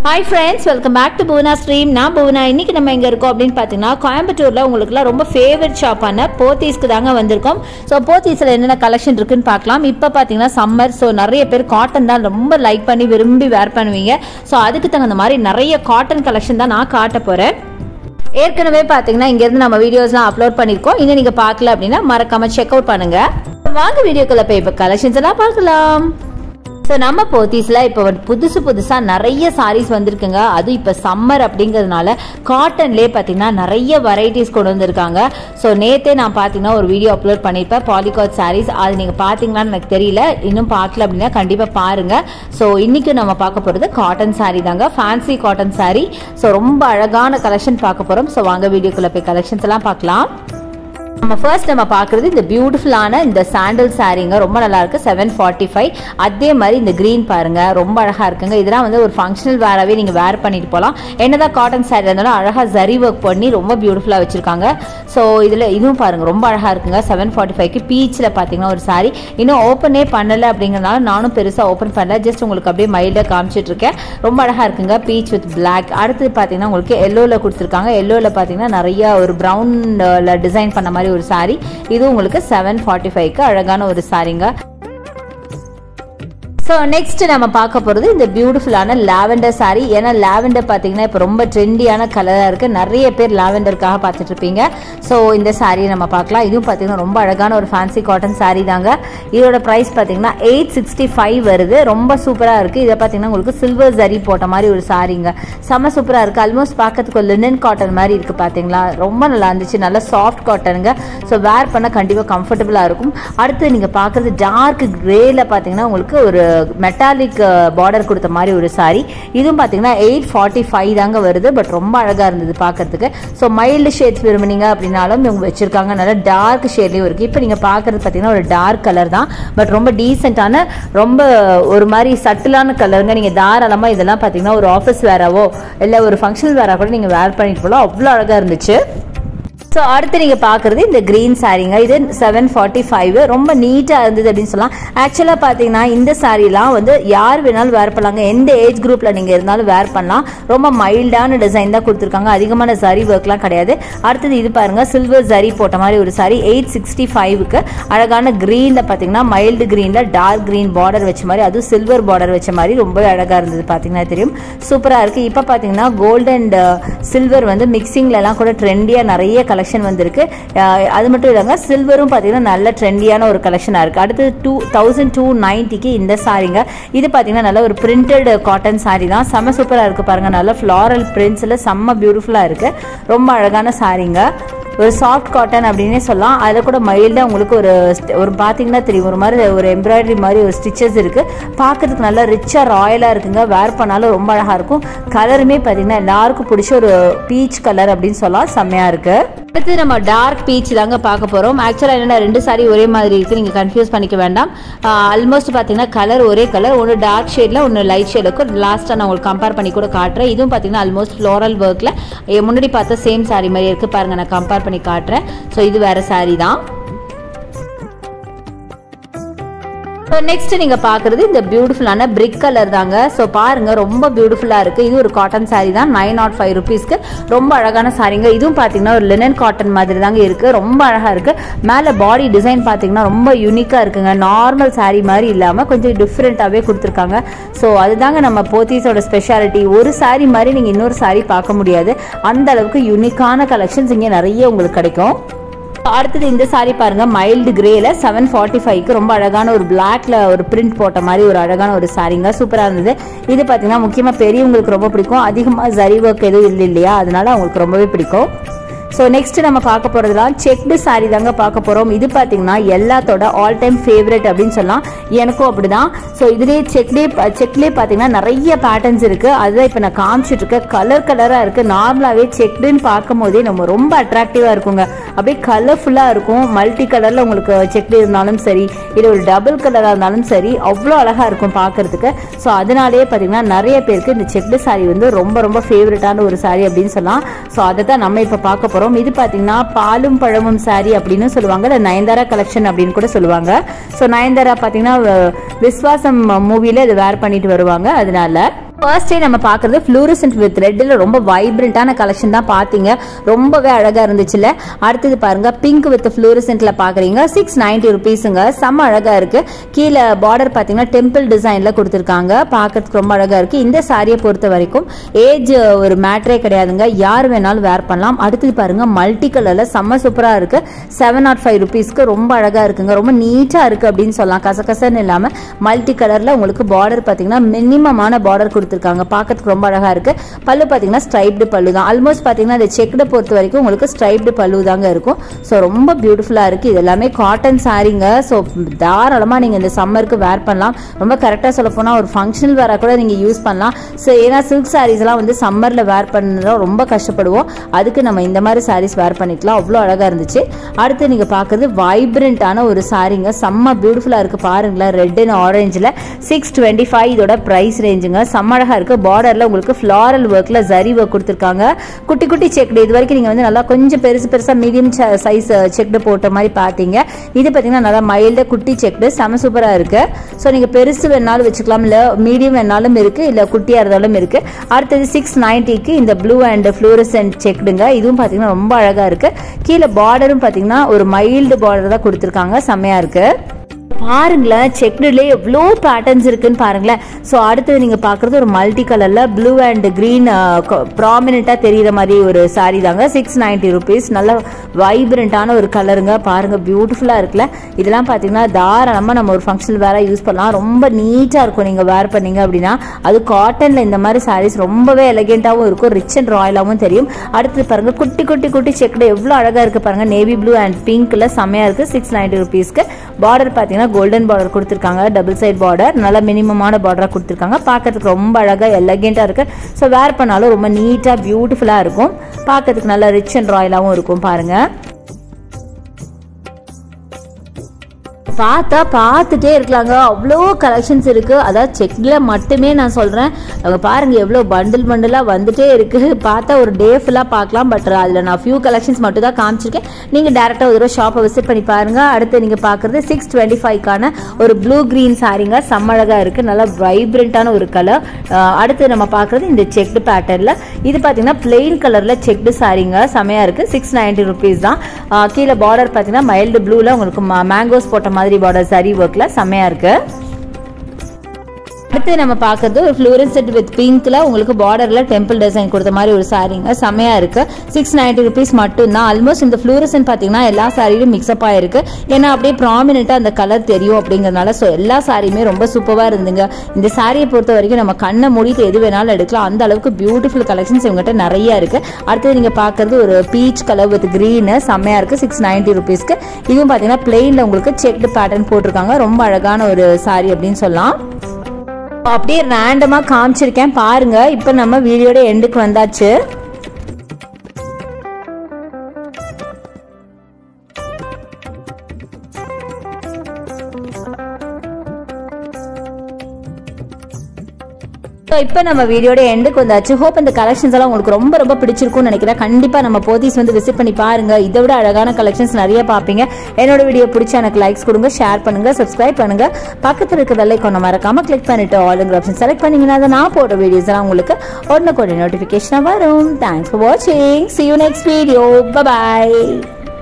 hi friends welcome back to Bhuvana stream நான் புவனா இன்னைக்கு நம்ம எங்கே இருக்கோம் அப்படின்னு பார்த்தீங்கன்னா கோயம்புத்தூரில் உங்களுக்குலாம் ரொம்ப ஃபேவரட் ஷாப்பான போத்தீஸ்க்கு தாங்க வந்திருக்கோம் ஸோ போத்தீஸில் என்னென்ன கலெக்ஷன் இருக்குன்னு பார்க்கலாம் இப்போ பார்த்தீங்கன்னா சம்மர் ஸோ நிறைய பேர் காட்டன் தான் ரொம்ப லைக் பண்ணி விரும்பி வேர் பண்ணுவீங்க ஸோ அதுக்கு தகுந்த மாதிரி நிறைய காட்டன் கலெக்ஷன் தான் நான் காட்ட போகிறேன் ஏற்கனவே பார்த்தீங்கன்னா இங்கேருந்து நம்ம வீடியோஸ்லாம் அப்லோட் பண்ணியிருக்கோம் இன்னும் நீங்கள் பார்க்கல அப்படின்னா மறக்காம செக் அவுட் பண்ணுங்க வாங்க வீடியோக்குள்ள போய் இப்போ கலெக்ஷன்ஸ் எல்லாம் பார்க்கலாம் ஸோ நம்ம போத்தீஸில் இப்போ ஒரு புதுசு புதுசாக நிறைய சாரீஸ் வந்திருக்குங்க அதுவும் இப்போ சம்மர் அப்படிங்கிறதுனால காட்டன்லேயே பார்த்தீங்கன்னா நிறைய வெரைட்டிஸ் கொண்டு வந்திருக்காங்க ஸோ நேற்றே நான் பார்த்தீங்கன்னா ஒரு வீடியோ அப்லோட் பண்ணியிருப்பேன் பாலிகாட் சாரீஸ் அது நீங்கள் பார்த்தீங்களான்னு எனக்கு தெரியல இன்னும் பார்க்கல அப்படின்னா கண்டிப்பாக பாருங்கள் ஸோ இன்றைக்கி நம்ம பார்க்க போகிறது காட்டன் சாரீ தாங்க ஃபேன்சி காட்டன் சாரீ ஸோ ரொம்ப அழகான கலெக்ஷன் பார்க்க போகிறோம் ஸோ வாங்க வீடியோக்குள்ளே போய் கலெக்ஷன்ஸ் எல்லாம் பார்க்கலாம் நம்ம ஃபர்ஸ்ட் நம்ம பார்க்குறது இந்த பியூட்டிஃபுல்லான இந்த சாண்டல் சாரீங்க ரொம்ப நல்லா இருக்கு செவன் ஃபார்ட்டி ஃபைவ் அதே மாதிரி இந்த க்ரீன் பாருங்க ரொம்ப அழகா இருக்குங்க இதெல்லாம் வந்து ஒரு ஃபங்க்ஷனல் வேறாவே நீங்க வேர் பண்ணிட்டு போகலாம் என்னதான் காட்டன் சாரி இருந்தாலும் அழகா ஜரி ஒர்க் பண்ணி ரொம்ப பியூட்டிஃபுல்லா வச்சிருக்காங்க ஸோ இதுல இதுவும் பாருங்க ரொம்ப அழகா இருக்குங்க செவன் ஃபார்ட்டி ஃபைவ்க்கு பீச்சில் பார்த்தீங்கன்னா ஒரு சாரி இன்னும் ஓப்பனே பண்ணல அப்படிங்கிறனால நானும் பெருசாக ஓப்பன் பண்ணல ஜஸ்ட் உங்களுக்கு அப்படியே மைல்டாக காமிச்சிட்டு இருக்கேன் ரொம்ப அழகா இருக்குங்க பீச் வித் பிளாக் அடுத்தது பார்த்தீங்கன்னா உங்களுக்கு எல்லோவில் கொடுத்துருக்காங்க எல்லோவில் பார்த்தீங்கன்னா நிறைய ஒரு ப்ரௌன்ல டிசைன் பண்ண மாதிரி ஒரு சாரி இது உங்களுக்கு செவன் ஃபார்ட்டி ஃபைவ்க்கு அழகான ஒரு சாரிங்க ஸோ நெக்ஸ்ட் நம்ம பார்க்க போகிறது இந்த பியூட்டிஃபுல்லான லாவெண்டர் சாரி ஏன்னா லாவெண்டர் பார்த்தீங்கன்னா இப்போ ரொம்ப ட்ரெண்டியான கலராக இருக்குது நிறைய பேர் லாவெண்டருக்காக பார்த்துட்டு இருப்பீங்க ஸோ இந்த சாரியை நம்ம பார்க்கலாம் இதுவும் பார்த்தீங்கன்னா ரொம்ப அழகான ஒரு ஃபேன்சி காட்டன் சாரி தாங்க இதோட ப்ரைஸ் பார்த்தீங்கன்னா எயிட் சிக்ஸ்டி ஃபைவ் வருது ரொம்ப சூப்பராக இருக்குது இதை பார்த்தீங்கன்னா உங்களுக்கு சில்வர் ஜரி போட்ட மாதிரி ஒரு சாரிங்க செம்ம சூப்பராக இருக்குது ஆல்மோஸ்ட் பார்க்கறதுக்கு ஒரு லினன் காட்டன் மாதிரி இருக்குது பார்த்தீங்களா ரொம்ப நல்லா இருந்துச்சு நல்லா சாஃப்ட் காட்டனுங்க ஸோ வேர் பண்ண கண்டிப்பாக கம்ஃபர்டபுளாக இருக்கும் அடுத்து நீங்கள் பார்க்குறது டார்க் கிரேல பார்த்தீங்கன்னா உங்களுக்கு ஒரு மெட்டாலிக் பார்டர் கொடுத்த மாதிரி ஒரு சாரி இதுவும் பார்த்தீங்கன்னா எயிட் ஃபார்ட்டி ஃபைவ் தாங்க வருது பட் ரொம்ப அழகாக இருந்தது பார்க்கறதுக்கு ஸோ மைல்டு ஷேட்ஸ் விரும்புனீங்க அப்படின்னாலும் இவங்க வச்சிருக்காங்க நல்லா டார்க் ஷேட்லேயும் இருக்குது இப்போ நீங்கள் பார்க்குறது பார்த்தீங்கன்னா ஒரு டார்க் கலர் தான் பட் ரொம்ப டீசெண்டான ரொம்ப ஒரு மாதிரி சட்டிலான கலருங்க நீங்கள் தாராளமாக இதெல்லாம் பார்த்தீங்கன்னா ஒரு ஆஃபீஸ் வேறாவோ இல்லை ஒரு ஃபங்க்ஷன் வேறா கூட நீங்கள் வேர் பண்ணிட்டு போகலாம் அவ்வளோ அழகாக இருந்துச்சு ஸோ அடுத்து நீங்கள் பார்க்குறது இந்த க்ரீன் சாரீங்க இது செவன் ஃபார்ட்டி ஃபைவ் ரொம்ப நீட்டாக இருந்தது அப்படின்னு சொல்லலாம் ஆக்சுவலாக பார்த்தீங்கன்னா இந்த சாரீலாம் வந்து யார் வேணாலும் வேர் பண்ணலாங்க எந்த ஏஜ் குரூப்பில் நீங்கள் இருந்தாலும் வேர் பண்ணலாம் ரொம்ப மைல்டான டிசைன் தான் கொடுத்துருக்காங்க அதிகமான சரி ஒர்க்லாம் கிடையாது அடுத்தது இது பாருங்கள் சில்வர் ஜரி போட்ட மாதிரி ஒரு சாரி எயிட் சிக்ஸ்டி ஃபைவ்க்கு அழகான க்ரீனில் பார்த்தீங்கன்னா மைல்டு க்ரீனில் டார்க் க்ரீன் பார்டர் வச்ச மாதிரி அதுவும் சில்வர் பார்டர் வச்ச மாதிரி ரொம்ப அழகாக இருந்தது பார்த்தீங்கன்னா தெரியும் சூப்பராக இருக்குது இப்போ பார்த்தீங்கன்னா கோல்டு அண்ட் சில்வர் வந்து மிக்சிங்லலாம் கூட ட்ரெண்டியாக நிறைய கலெக்ஷன் கலெக்ஷன் வந்திருக்கு அது மட்டும் இல்லைங்க சில்வரும் பார்த்தீங்கன்னா நல்ல ட்ரெண்டியான ஒரு கலெக்ஷனாக இருக்குது அடுத்து டூ தௌசண்ட் டூ நைன்ட்டிக்கு இந்த சாரீங்க இது பார்த்தீங்கன்னா நல்ல ஒரு பிரிண்டட் காட்டன் சாரீ தான் செம்ம சூப்பராக இருக்குது பாருங்கள் நல்ல ஃப்ளாரல் பிரிண்ட்ஸில் செம்ம பியூட்டிஃபுல்லாக இருக்குது ரொம்ப அழகான சாரீங்க ஒரு சாஃப்ட் காட்டன் அப்படின்னே சொல்லலாம் அதில் கூட மைல்டாக உங்களுக்கு ஒரு ஒரு பார்த்தீங்கன்னா தெரியும் ஒரு மாதிரி ஒரு எம்ப்ராய்டரி மாதிரி ஒரு ஸ்டிச்சஸ் இருக்குது பார்க்கறதுக்கு நல்லா ரிச்சாக ராயலாக இருக்குங்க வேர் பண்ணாலும் ரொம்ப அழகாக இருக்கும் கலருமே பார்த்தீங்கன்னா எல்லாருக்கும் பிடிச்ச ஒரு பீச் கலர் அப்படின்னு சொல்லலாம் செம்மையாக இருக்குது அடுத்து நம்ம டார்க் பீச் தாங்க பார்க்க போகிறோம் ஆக்சுவலாக என்னென்னா ரெண்டு சாரி ஒரே மாதிரி இருக்குது நீங்கள் கன்ஃபியூஸ் பண்ணிக்க வேண்டாம் ஆல்மோஸ்ட் பார்த்தீங்கன்னா கலர் ஒரே கலர் ஒன்று டார்க் ஷேடில் ஒன்று லைட் ஷேடுக்கும் லாஸ்ட்டாக நான் உங்களுக்கு கம்பேர் பண்ணி கூட காட்டுறேன் இதுவும் பார்த்தீங்கன்னா ஆல்மோஸ்ட் ஃப்ளோரல் ஒர்க்கில் முன்னாடி பார்த்த சேம் சாரி மாதிரி இருக்குது பாருங்கள் நான் கம்பேர் பண்ணி காட்டுறேன் ஸோ இது வேறு சாரி தான் ஸோ நெக்ஸ்ட் நீங்கள் பார்க்குறது இந்த பியூட்டிஃபுல்லான பிரிக் கலர் தாங்க ஸோ பாருங்க ரொம்ப பியூட்டிஃபுல்லாக இருக்குது இது ஒரு காட்டன் சாரீ தான் நைன் நாட் ஃபைவ் ருபீஸ்க்கு ரொம்ப அழகான சாரீங்க இதுவும் பார்த்தீங்கன்னா ஒரு லினன் காட்டன் மாதிரி தாங்க இருக்குது ரொம்ப அழகாக இருக்குது மேலே பாடி டிசைன் பார்த்தீங்கன்னா ரொம்ப யூனிக்காக இருக்குங்க நார்மல் சாரீ மாதிரி இல்லாமல் கொஞ்சம் டிஃப்ரெண்ட்டாகவே கொடுத்துருக்காங்க ஸோ அதுதாங்க நம்ம போத்தீஸோட ஸ்பெஷாலிட்டி ஒரு சாரீ மாதிரி நீங்கள் இன்னொரு சாரீ பார்க்க முடியாது அந்த அளவுக்கு யூனிக்கான கலெக்ஷன்ஸ் இங்கே நிறைய உங்களுக்கு கிடைக்கும் அடுத்தது இந்த சாரி பாருங்க மைல்டு கிரேல செவன் ஃபார்ட்டி ஃபைவ்க்கு ரொம்ப அழகான ஒரு பிளாக்ல ஒரு பிரிண்ட் போட்ட மாதிரி ஒரு அழகான ஒரு சாரிங்க சூப்பராக இருந்தது இது பார்த்தீங்கன்னா முக்கியமாக பெரியவங்களுக்கு ரொம்ப பிடிக்கும் அதிகமாக ஜரி ஒர்க் எதுவும் இல்லை இல்லையா அதனால அவங்களுக்கு ரொம்பவே பிடிக்கும் ஸோ நெக்ஸ்ட் நம்ம பார்க்க போகிறதுலாம் செக்டு சாரி தாங்க பார்க்க போகிறோம் இது பார்த்தீங்கன்னா எல்லாத்தோட ஆல் டைம் ஃபேவரட் அப்படின்னு சொல்லலாம் எனக்கும் அப்படிதான் ஸோ இதுலேயே செக்லேயே செக்லேயே பார்த்தீங்கன்னா நிறைய பேட்டர்ன்ஸ் இருக்குது அதுதான் இப்போ நான் காமிச்சிட்டு இருக்கேன் கலர் கலராக இருக்குது நார்மலாகவே செக்டுன்னு பார்க்கும் போதே நம்ம ரொம்ப அட்ராக்டிவாக இருக்குங்க அப்படியே கலர்ஃபுல்லாக இருக்கும் மல்டி கலரில் உங்களுக்கு செக்டு இருந்தாலும் சரி இல்லை ஒரு டபுள் கலராக இருந்தாலும் சரி அவ்வளோ அழகாக இருக்கும் பார்க்கறதுக்கு ஸோ அதனாலேயே பார்த்தீங்கன்னா நிறைய பேருக்கு இந்த செக்டு சாரி வந்து ரொம்ப ரொம்ப ஃபேவரட்டான ஒரு சாரி அப்படின்னு சொல்லலாம் ஸோ அதை தான் நம்ம இப்போ பார்க்க போகிறோம் இது பார்த்தீங்கன்னா பாலும் பழமும் சாரி அப்படின்னு சொல்லுவாங்க இல்லை நயன்தாரா கலெக்ஷன் அப்படின்னு கூட சொல்லுவாங்க ஸோ நயன்தாரா பார்த்தீங்கன்னா விஸ்வாசம் மூவியில் இது வேர் பண்ணிட்டு வருவாங்க அதனால ஃபர்ஸ்டே நம்ம பார்க்குறது ஃப்ளூரசன்ட் வித் ரெட்டில் ரொம்ப வைப்ரண்ட்டான கலெக்ஷன் தான் பார்த்தீங்க ரொம்பவே அழகாக இருந்துச்சுல்ல அடுத்தது பாருங்க பிங்க் வித் ஃப்ளூரசன்ட்ல பார்க்குறீங்க சிக்ஸ் நைன்ட்டி ருபீஸுங்க செம்ம அழகாக இருக்கு கீழே பார்டர் பார்த்தீங்கன்னா டெம்பிள் டிசைனில் கொடுத்துருக்காங்க பார்க்கறதுக்கு ரொம்ப அழகாக இருக்கு இந்த சாரியை பொறுத்த வரைக்கும் ஏஜ் ஒரு மேட்ரே கிடையாதுங்க யார் வேணாலும் வேர் பண்ணலாம் அடுத்தது பாருங்க மல்டி கலரில் செம்ம சூப்பராக இருக்கு செவன் நாட் ஃபைவ் ருபீஸ்க்கு ரொம்ப அழகாக இருக்குங்க ரொம்ப நீட்டாக இருக்கு அப்படின்னு சொல்லலாம் கசகசன்னு இல்லாமல் மல்டி கலரில் உங்களுக்கு பார்டர் பார்த்தீங்கன்னா மினிமமான பார்டர் கொடுத்துருக்காங்க பார்க்கறதுக்கு ரொம்ப அழகா இருக்கு பல்லு பார்த்தீங்கன்னா ஸ்ட்ரைப்டு பல்லு தான் ஆல்மோஸ்ட் பார்த்தீங்கன்னா இந்த செக்குடு பொறுத்த வரைக்கும் உங்களுக்கு ஸ்ட்ரைப்டு பல்லு தாங்க இருக்கும் ஸோ ரொம்ப பியூட்டிஃபுல்லாக இருக்கு இது எல்லாமே காட்டன் சாரீங்க ஸோ தாராளமாக நீங்கள் இந்த சம்மருக்கு வேர் பண்ணலாம் ரொம்ப கரெக்டாக சொல்ல போனால் ஒரு ஃபங்க்ஷனல் வேற கூட நீங்கள் யூஸ் பண்ணலாம் ஸோ ஏன்னா சில்க் சாரீஸ்லாம் வந்து சம்மரில் வேர் பண்ணுறோம் ரொம்ப கஷ்டப்படுவோம் அதுக்கு நம்ம இந்த மாதிரி சாரீஸ் வேர் பண்ணிக்கலாம் அவ்வளோ அழகாக இருந்துச்சு அடுத்து நீங்கள் பார்க்குறது வைப்ரண்ட்டான ஒரு சாரீங்க செம்ம பியூட்டிஃபுல்லாக இருக்குது பாருங்களேன் ரெட் அண்ட் ஆரஞ்சில் சிக்ஸ் டுவெண்ட்டி ஃபைவ் இதோட ப்ரைஸ் ரேஞ்சுங்க செம்ம அழகாக இருக்குது பார்டரில் உங்களுக்கு ஃப்ளாரல் ஒர்க்கில் ஜரி ஒர்க் கொடுத்துருக்காங்க குட்டி குட்டி செக்டு இது வரைக்கும் நீங்கள் வந்து நல்லா கொஞ்சம் பெருசு பெருசாக மீடியம் சைஸ் செக்டு போட்ட மாதிரி பார்த்தீங்க இது பார்த்தீங்கன்னா நல்லா மைல்டாக குட்டி செக்டு செம சூப்பராக இருக்குது ஸோ நீங்கள் பெருசு வேணாலும் வச்சுக்கலாம் இல்லை மீடியம் வேணாலும் இருக்குது இல்லை குட்டியாக இருந்தாலும் இருக்குது அடுத்தது சிக்ஸ் நைன்ட்டிக்கு இந்த ப்ளூ அண்ட் ஃப்ளூரசன்ட் செக்டுங்க இதுவும் பார்த்தீங்கன்னா ரொம்ப அழகாக இருக்குது கீழே பார்டரும் பார்த்தீங்கன்னா ஒரு மைல்டு பார்டர் தான் கொடுத்துருக்காங்க செம்மையாக இருக்குது பாருங்களேன் செக்டுலேயே எவ்வளோ பேட்டர்ன்ஸ் இருக்குன்னு பாருங்களேன் ஸோ அடுத்தது நீங்கள் பார்க்குறது ஒரு மல்டி கலரில் ப்ளூ அண்ட் க்ரீன் ப்ராமினெண்ட்டாக தெரிகிற மாதிரி ஒரு சாரீ தாங்க சிக்ஸ் நைன்ட்டி ருபீஸ் நல்ல வைப்ரண்ட்டான ஒரு கலருங்க பாருங்கள் பியூட்டிஃபுல்லாக இருக்குல்ல இதெல்லாம் பார்த்தீங்கன்னா தாராளமாக நம்ம ஒரு ஃபங்க்ஷன் வேற யூஸ் பண்ணலாம் ரொம்ப நீட்டாக இருக்கும் நீங்கள் வேர் பண்ணீங்க அப்படின்னா அது காட்டனில் இந்த மாதிரி சாரீஸ் ரொம்பவே எலகெண்ட்டாகவும் இருக்கும் ரிச் அண்ட் ராயலாகவும் தெரியும் அடுத்தது பாருங்கள் குட்டி குட்டி குட்டி செக்குடு எவ்வளோ அழகாக இருக்குது பாருங்கள் நேவி ப்ளூ அண்ட் பிங்க்கில் செம்மையாக இருக்குது சிக்ஸ் நைன்ட்டி ருபீஸ்க்கு பார்டர் பார்த்தீங்கன்னா கோல்டன் பார்டர் கொடுத்துருக்காங்க டபுள் சைட் பார்டர் நல்ல மினிமமான பார்டராக கொடுத்துருக்காங்க பார்க்கறதுக்கு ரொம்ப அழகாக எலகெண்ட்டாக இருக்குது ஸோ வேர் பண்ணாலும் ரொம்ப நீட்டாக பியூட்டிஃபுல்லாக இருக்கும் பார்க்கறதுக்கு நல்லா ரிச் அண்ட் ராயலாகவும் இருக்கும் பாருங்கள் பார்த்தா பார்த்துட்டே இருக்கலாங்க அவ்வளோ கலெக்ஷன்ஸ் இருக்குது அதாவது செக்கில் மட்டுமே நான் சொல்கிறேன் அங்கே பாருங்கள் எவ்வளோ பண்டில் பண்டிலாக வந்துட்டே இருக்குது பார்த்தா ஒரு டே ஃபுல்லாக பார்க்கலாம் பட் அதில் நான் ஃபியூ கலெக்ஷன்ஸ் மட்டும் தான் காமிச்சிருக்கேன் நீங்கள் டேரெக்டாக ஒரு தடவை ஷாப்பை விசிட் பண்ணி பாருங்கள் அடுத்து நீங்கள் பார்க்குறது சிக்ஸ் டுவெண்ட்டி ஃபைவ்க்கான ஒரு ப்ளூ க்ரீன் சாரீங்க செம்மழகாக இருக்குது நல்லா வைப்ரண்ட்டான ஒரு கலர் அடுத்து நம்ம பார்க்குறது இந்த செக்டு பேட்டர்னில் இது பார்த்தீங்கன்னா பிளெயின் கலரில் செக்டு சாரீங்க செமையாக இருக்குது சிக்ஸ் நைன்ட்டி ருபீஸ் தான் கீழே பார்டர் பார்த்தீங்கன்னா மைல்டு ப்ளூவில் உங்களுக்கு மேங்கோஸ் போட்ட மாதிரி மாதிரி பார்டர் சரி ஒர்க்ல செம்மையா இருக்கு அடுத்து நம்ம பார்க்கறது ஒரு ஃப்ளூரன்செட் வித் பிங்க்ல உங்களுக்கு பார்டர்ல டெம்பிள் டிசைன் கொடுத்த மாதிரி ஒரு சாரீங்க செம்மையா இருக்கு சிக்ஸ் நைன்டி ருபீஸ் மட்டும் தான் ஆல்மோஸ்ட் இந்த ஃப்ளூரசன் பார்த்தீங்கன்னா எல்லா சாரியும் மிக்ஸ்அப் ஆயிருக்கு ஏன்னா அப்படியே ப்ராமினெண்டா அந்த கலர் தெரியும் அப்படிங்கறதுனால ஸோ எல்லா சாரியுமே ரொம்ப சூப்பராக இருந்துங்க இந்த சாரியை பொறுத்த வரைக்கும் நம்ம கண்ணை மூடிட்டு எது வேணாலும் எடுக்கலாம் அந்த அளவுக்கு பியூட்டிஃபுல் கலெக்ஷன்ஸ் இவங்ககிட்ட நிறைய இருக்கு அடுத்தது நீங்க பார்க்கறது ஒரு பீச் கலர் வித் கிரீன் செம்மையா இருக்கு சிக்ஸ் நைன்டி ருபீஸ்க்கு இதுவும் பார்த்தீங்கன்னா பிளெயின்ல உங்களுக்கு செக்டு பேட்டர்ன் போட்டிருக்காங்க ரொம்ப அழகான ஒரு சாரி அப்படின்னு சொல்லலாம் அப்படியே ரேண்டமாக காமிச்சிருக்கேன் பாருங்க இப்போ நம்ம வீடியோட எண்டுக்கு வந்தாச்சு ஸோ இப்போ நம்ம வீடியோட எண்டுக்கு வந்தாச்சு ஹோப் இந்த கலெக்ஷன்ஸ் எல்லாம் உங்களுக்கு ரொம்ப ரொம்ப பிடிச்சிருக்கும்னு நினைக்கிறேன் கண்டிப்பாக நம்ம போத்தீஸ் வந்து விசிட் பண்ணி பாருங்க இதை விட அழகான கலெக்ஷன்ஸ் நிறைய பார்ப்பீங்க என்னோட வீடியோ பிடிச்சா எனக்கு லைக்ஸ் கொடுங்க ஷேர் பண்ணுங்க சப்ஸ்கிரைப் பண்ணுங்க பக்கத்தில் இருக்க வெள்ளை கொண்ட மறக்காம கிளிக் பண்ணிட்டு ஆளுங்கிற ஆப்ஷன் செலக்ட் பண்ணீங்கன்னா அதை நான் போடுற வீடியோஸ் எல்லாம் உங்களுக்கு உடனே கூட நோட்டிஃபிகேஷனாக வரும் தேங்க்ஸ் ஃபார் வாட்சிங் see you next video bye